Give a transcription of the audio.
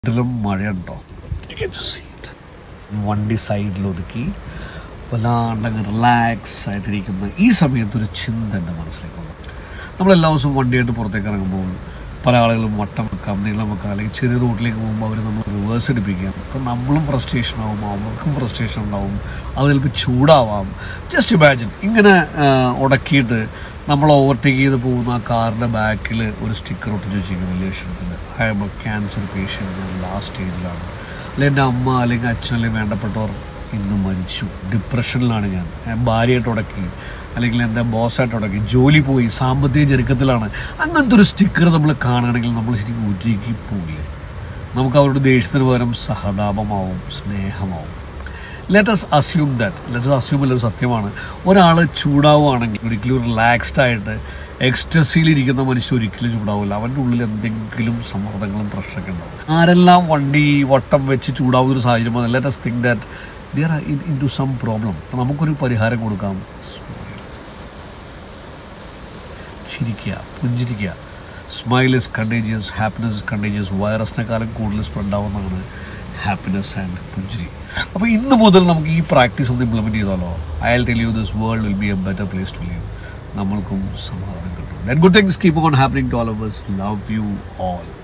ഇതിലും മഴയുണ്ടോ വണ്ടി സൈഡിൽ ഒതുക്കി വല്ലാണ്ടങ്ങ് റിലാക്സ് ആയിട്ടിരിക്കുന്ന ഈ സമയത്ത് ഒരു ചിന്ത എൻ്റെ മനസ്സിലേക്ക് വന്നു നമ്മൾ എല്ലാ ദിവസവും വണ്ടിയായിട്ട് പുറത്തേക്ക് ഇറങ്ങുമ്പോൾ പല ആളുകളും വട്ടം വെക്കാം നീളം വെക്കാം അല്ലെങ്കിൽ ചെറിയ റൂട്ടിലേക്ക് പോകുമ്പോൾ അവർ നമ്മൾ റിവേഴ്സ് എടുപ്പിക്കാം അപ്പം നമ്മളും ഫ്രസ്ട്രേഷൻ ആവും അവർക്കും ഫ്രസ്ട്രേഷൻ ഉണ്ടാവും അവർ ചിലപ്പോൾ ചൂടാവാം ജസ്റ്റ് ഇമാജിൻ ഇങ്ങനെ ആ, ഉടക്കിയിട്ട് നമ്മൾ ഓവർടേക്ക് ചെയ്ത് പോകുന്ന ആ കാറിൻ്റെ ബാക്കിൽ ഒരു സ്റ്റിക്കർ ഒട്ടിച്ച് വെച്ചിരിക്കും വലിയ അക്ഷരത്തിൽ I am a cancer patient last സ്റ്റേജിലാണ് അല്ലെങ്കിൽ എൻ്റെ അമ്മ അല്ലെങ്കിൽ അച്ഛൻ അല്ലെങ്കിൽ വേണ്ടപ്പെട്ടവർ ഇന്ന് മരിച്ചു ഡിപ്രഷനിലാണ് ഞാൻ ഞാൻ ഭാര്യയായിട്ട് ഉടക്കി അല്ലെങ്കിൽ എൻ്റെ ബോസായിട്ട് ഉടക്കി ജോലി പോയി സാമ്പത്തിക ഞെരുക്കത്തിലാണ് അങ്ങനത്തെ ഒരു സ്റ്റിക്കർ നമ്മൾ കാണുകയാണെങ്കിൽ നമ്മൾ ശരിക്കും ഉരുകി പോവില്ലേ നമുക്ക് അവരുടെ ദേഷ്യത്തിന് പകരം സഹതാപമാവും സ്നേഹമാവും let's assume that let's assume അല്ലൊരു സത്യമാണ് ഒരാൾ ചൂടാവുകയാണെങ്കിൽ ഒരിക്കലും റിലാക്സ്ഡ് ആയിട്ട് എക്സ്റ്റസിയിലിരിക്കുന്ന മനുഷ്യൻ ഒരിക്കലും ചൂടാവില്ല അവൻ്റെ ഉള്ളിൽ എന്തെങ്കിലും സമ്മർദ്ദങ്ങളും പ്രഷറൊക്കെ ഉണ്ടാവും ആരെല്ലാം വണ്ടി വട്ടം വെച്ച് ചൂടാവുന്ന ഒരു സാഹചര്യം വന്നാൽ let's think that they're into some problem നമുക്കൊരു പരിഹാരം കൊടുക്കാം ചിരിക്കുക പുഞ്ചിരിക്കുക smile is contagious happiness is contagious വൈറസിനെക്കാളും കൂടുതൽ സ്പ്രെഡ് ആവുന്നതാണ് ഹാപ്പിനെസ് ആൻഡ് പുഞ്ചിരി അപ്പോൾ ഇന്ന് മുതൽ നമുക്ക് ഈ പ്രാക്ടീസ് ഒന്ന് ഇംപ്ലിമെൻറ്റ് ചെയ്താലോ I tell you this world will be a better place to live നമ്മൾക്കും സമാധാനം കിട്ടും good things keep on happening to all of us love you all